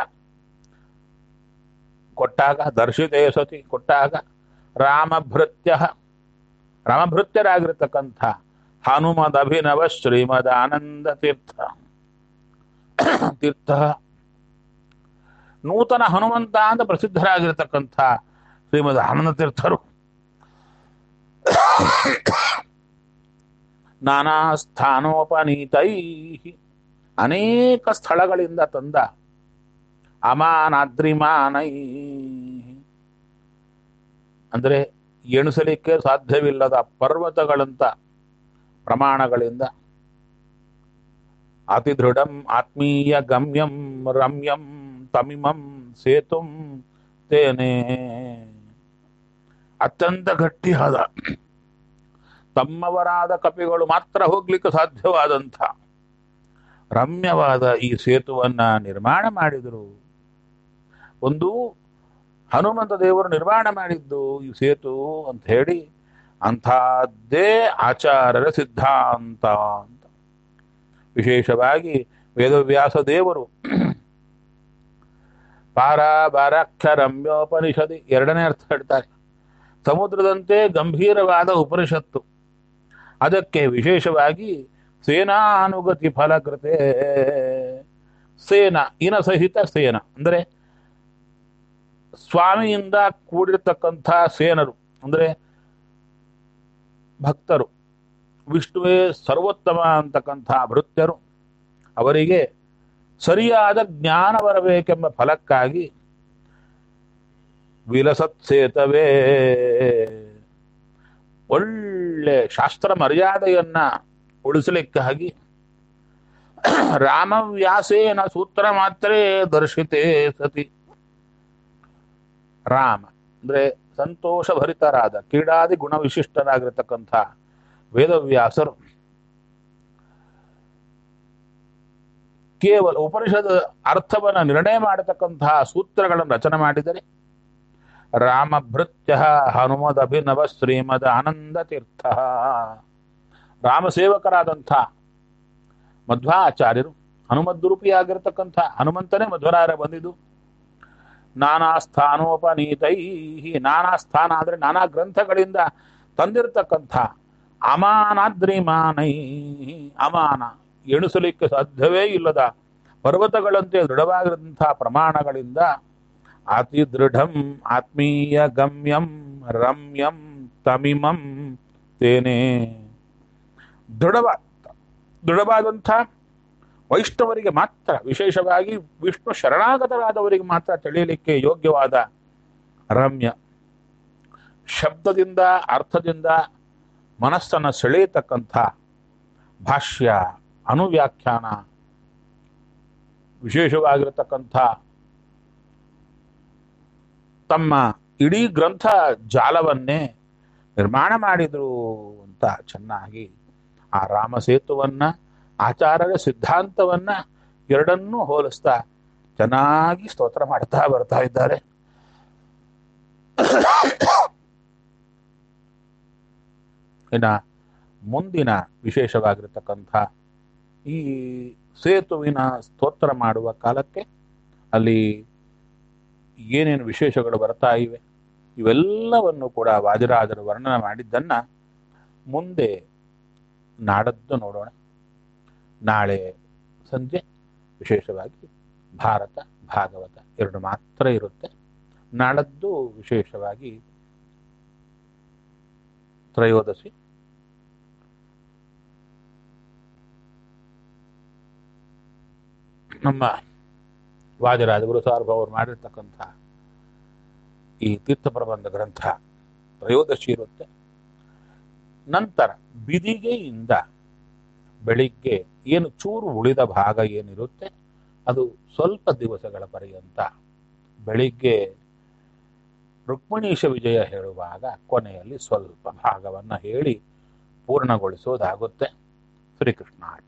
ಕೊಟ್ಟಾಗ ದರ್ಶಿತೇ ಸತಿ ಕೊಟ್ಟಾಗ ರಾಮಭೃತ್ಯ ರಾಮಭೃತ್ಯರಾಗಿರ್ತಕ್ಕಂಥ ಹನುಮದ ಅಭಿನವ ಶ್ರೀಮದ್ ಆನಂದ ತೀರ್ಥ ತೀರ್ಥ ನೂತನ ಹನುಮಂತ ಅಂತ ಪ್ರಸಿದ್ಧರಾಗಿರ್ತಕ್ಕಂಥ ಶ್ರೀಮದ್ ಆನಂದ ತೀರ್ಥರು ನಾನಾ ಸ್ಥಾನೋಪನೀತೈ ಅನೇಕ ಸ್ಥಳಗಳಿಂದ ತಂದ ಅಮಾನಾದ್ರಿಮಾನೈ ಅಂದರೆ ಎಣಿಸಲಿಕ್ಕೆ ಸಾಧ್ಯವಿಲ್ಲದ ಪರ್ವತಗಳಂತ ಪ್ರಮಾಣಗಳಿಂದ ಅತಿ ದೃಢಂ ಆತ್ಮೀಯ ಗಮ್ಯಂ ರಮ್ಯಂ ತಮಿಮಂ ಸೇತುಂ ತೇನೆ ಅತ್ಯಂತ ಗಟ್ಟಿಯಾದ ತಮ್ಮವರಾದ ಕಪಿಗಳು ಮಾತ್ರ ಹೋಗ್ಲಿಕ್ಕೆ ಸಾಧ್ಯವಾದಂಥ ರಮ್ಯವಾದ ಈ ಸೇತುವನ್ನ ನಿರ್ಮಾಣ ಮಾಡಿದರು ಒಂದು ಹನುಮಂತ ದೇವರು ನಿರ್ಮಾಣ ಮಾಡಿದ್ದು ಈ ಸೇತು ಅಂತ ಹೇಳಿ ಅಂಥದ್ದೇ ಆಚಾರ್ಯರ ಸಿದ್ಧಾಂತ ಅಂತ ವಿಶೇಷವಾಗಿ ವೇದವ್ಯಾಸ ದೇವರು ಪಾರ ಬಾರಾಖ್ಯ ರಮ್ಯೋಪನಿಷದಿ ಎರಡನೇ ಅರ್ಥ ಹೇಳ್ತಾರೆ ಸಮುದ್ರದಂತೆ ಗಂಭೀರವಾದ ಉಪನಿಷತ್ತು ಅದಕ್ಕೆ ವಿಶೇಷವಾಗಿ ಸೇನಾನುಗತಿ ಫಲಕೃತೆ ಸೇನ ಇನ ಸಹಿತ ಸೇನ ಅಂದರೆ ಸ್ವಾಮಿಯಿಂದ ಕೂಡಿರ್ತಕ್ಕಂಥ ಸೇನರು ಅಂದರೆ ಭಕ್ತರು ವಿಷ್ಣುವೇ ಸರ್ವೋತ್ತಮ ಅಂತಕ್ಕಂಥ ಭೃತ್ಯರು ಅವರಿಗೆ ಸರಿಯಾದ ಜ್ಞಾನ ಬರಬೇಕೆಂಬ ಫಲಕ್ಕಾಗಿ ವಿಲಸತ್ ಸೇತವೇ ಒಳ್ಳೆ ಶಾಸ್ತ್ರ ಮರ್ಯಾದೆಯನ್ನ ಉಳಿಸಲಿಕ್ಕಾಗಿ ರಾಮವ್ಯಾಸೇನ ಸೂತ್ರ ಮಾತ್ರ ದರ್ಶಿತೆ ಸತಿ ರಾಮ ಅಂದ್ರೆ ಸಂತೋಷ ಭರಿತರಾದ ಕ್ರೀಡಾದಿ ಗುಣ ವಿಶಿಷ್ಟರಾಗಿರ್ತಕ್ಕಂಥ ವೇದವ್ಯಾಸರು ಕೇವಲ ಉಪನಿಷದ ಅರ್ಥವನ್ನು ನಿರ್ಣಯ ಮಾಡತಕ್ಕಂತಹ ಸೂತ್ರಗಳನ್ನು ರಚನೆ ಮಾಡಿದರೆ ರಾಮಭೃತ್ಯ ಹನುಮದ ಅಭಿನವ ಶ್ರೀಮದ ಆನಂದ ತೀರ್ಥ ರಾಮಸೇವಕರಾದಂಥ ಮಧ್ವಾಚಾರ್ಯರು ಹನುಮದ್ರೂಪಿಯಾಗಿರ್ತಕ್ಕಂಥ ಹನುಮಂತನೇ ಮಧ್ವರಾಯ ಬಂದಿದ್ದು ನಾನಾ ಸ್ಥಾನೋಪನೀತೈ ನಾನಾ ಸ್ಥಾನ ಅಂದರೆ ನಾನಾ ಗ್ರಂಥಗಳಿಂದ ತಂದಿರತಕ್ಕಂಥ ಅಮಾನಾದ್ರಿಮಾನೈ ಅಮಾನ ಎಣಿಸಲಿಕ್ಕೆ ಸಾಧ್ಯವೇ ಇಲ್ಲದ ಪರ್ವತಗಳಂತೆ ದೃಢವಾಗಿರುವಂಥ ಪ್ರಮಾಣಗಳಿಂದ ಅತಿ ದೃಢಂ ಆತ್ಮೀಯ ಗಮ್ಯಂ ರಮ್ಯಂ ತಮಿಮಂ ತೇನೆ ದೃಢವಾದ ದೃಢವಾದಂಥ ವೈಷ್ಣವರಿಗೆ ಮಾತ್ರ ವಿಶೇಷವಾಗಿ ವಿಷ್ಣು ಶರಣಾಗತರಾದವರಿಗೆ ಮಾತ್ರ ತಿಳಿಯಲಿಕ್ಕೆ ಯೋಗ್ಯವಾದ ರಮ್ಯ ಶಬ್ದದಿಂದ ಅರ್ಥದಿಂದ ಮನಸ್ಸನ್ನು ಸೆಳೆಯತಕ್ಕಂಥ ಭಾಷ್ಯ ಅನುವ್ಯಾಖ್ಯಾನ ವಿಶೇಷವಾಗಿರತಕ್ಕಂಥ ತಮ್ಮ ಇಡೀ ಗ್ರಂಥ ಜಾಲವನ್ನೇ ನಿರ್ಮಾಣ ಮಾಡಿದರು ಅಂತ ಚೆನ್ನಾಗಿ ಆ ರಾಮಸೇತುವನ್ನ ಆಚಾರ್ಯರ ಸಿದ್ಧಾಂತವನ್ನ ಎರಡನ್ನೂ ಹೋಲಿಸ್ತಾ ಚೆನ್ನಾಗಿ ಸ್ತೋತ್ರ ಮಾಡ್ತಾ ಬರ್ತಾ ಇದ್ದಾರೆ ಇನ್ನ ಮುಂದಿನ ವಿಶೇಷವಾಗಿರತಕ್ಕಂಥ ಈ ಸೇತುವಿನ ಸ್ತೋತ್ರ ಮಾಡುವ ಕಾಲಕ್ಕೆ ಅಲ್ಲಿ ಏನೇನು ವಿಶೇಷಗಳು ಬರ್ತಾ ಇವೆ ಇವೆಲ್ಲವನ್ನು ಕೂಡ ವಾದಿರಾಜರು ವರ್ಣನೆ ಮಾಡಿದ್ದನ್ನ ಮುಂದೆ ನಾಡದ್ದು ನೋಡೋಣ ನಾಳೆ ಸಂಜೆ ವಿಶೇಷವಾಗಿ ಭಾರತ ಭಾಗವತ ಎರಡು ಮಾತ್ರ ಇರುತ್ತೆ ನಾಳದ್ದು ವಿಶೇಷವಾಗಿ ತ್ರಯೋದಶಿ ನಮ್ಮ ವಾದಿರಾಜ ಗುರು ಸಾರ್ವಭೌಮರು ಮಾಡಿರ್ತಕ್ಕಂಥ ಈ ತೀರ್ಥ ಪ್ರಬಂಧ ಗ್ರಂಥ ತ್ರಯೋದಶಿ ಇರುತ್ತೆ ನಂತರ ಬಿದಿಗೆಯಿಂದ ಬೆಳಿಗ್ಗೆ ಏನು ಚೂರು ಉಳಿದ ಭಾಗ ಏನಿರುತ್ತೆ ಅದು ಸ್ವಲ್ಪ ದಿವಸಗಳ ಪರ್ಯಂತ ಬೆಳಿಗ್ಗೆ ರುಕ್ಮಿಣೀಶ ವಿಜಯ ಹೇಳುವಾಗ ಕೊನೆಯಲ್ಲಿ ಸ್ವಲ್ಪ ಭಾಗವನ್ನು ಹೇಳಿ ಪೂರ್ಣಗೊಳಿಸೋದಾಗುತ್ತೆ ಶ್ರೀಕೃಷ್ಣ